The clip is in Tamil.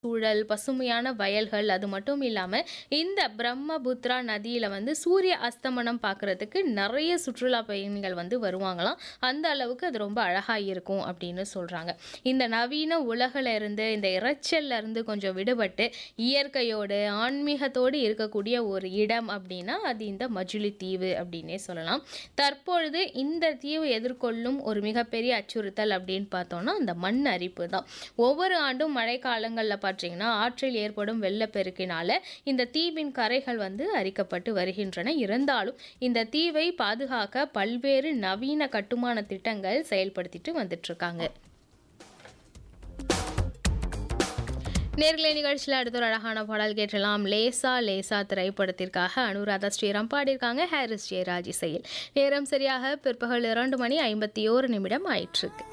சூழல், பசுமையான வயல்கள் அது மட்டும் இல்லாம, இந்த பிரம்மபுத்திரா நதியில வந்து சூரிய அஸ்தமனம் பார்க்கறதுக்கு நெறைய சுற்றுலா பயணிகள் வந்து வருவாங்களாம். அந்த அளவுக்கு அது ரொம்ப அழகா இருக்கும் அப்படின்னு சொல்றாங்க. இந்த நவீன உலகுல இருந்து, இந்த இரைச்சல்ல இருந்து கொஞ்சம் விடுபட்டு, இயற்கையோடு, ஆன்மீகத்தோடு இருக்கக்கூடிய ஒரு இடம் அப்படின்னா, அது இந்த மஜுலி தீவு அப்படின்னே சொல்லலாம். தற்பொழுது இந்த தீவு எதிர்கொள்ளும் ஒரு மிகப்பெரிய அச்சுறுத்தல் அப்படின்னு பார்த்தோம்னா, அந்த மண் அரிப்பு தான். ஒவ்வொரு ஆண்டும் மழைக்காலங்கள்ல பார்த்தீங்கன்னா, ஆற்றில் ஏற்படும் வெள்ளப்பெருக்கினால இந்த தீவின் கரைகள் வந்து அரிக்கப்பட்டு வருகின்றன. இருந்தாலும் இந்த தீவை பாதுகாக்க பல்வேறு நவீன கட்டுமான திட்டங்கள் செயல்படுத்திட்டு வந்துட்டுருக்காங்க. நேயர்களே நிகழ்ச்சியில அடுத்த ஒரு அழகான பாடல் கேட்கலாம். லேசா லேசா திரைப்படத்திற்காக அனுராதா ஸ்ரீராம் பாடியிருக்காங்க. ஹாரிஸ் ஜெயராஜ் இசையில். நேரம் சரியாக பிற்பகல் 2 மணி 51 நிமிடம் ஆயிற்றுக்கு.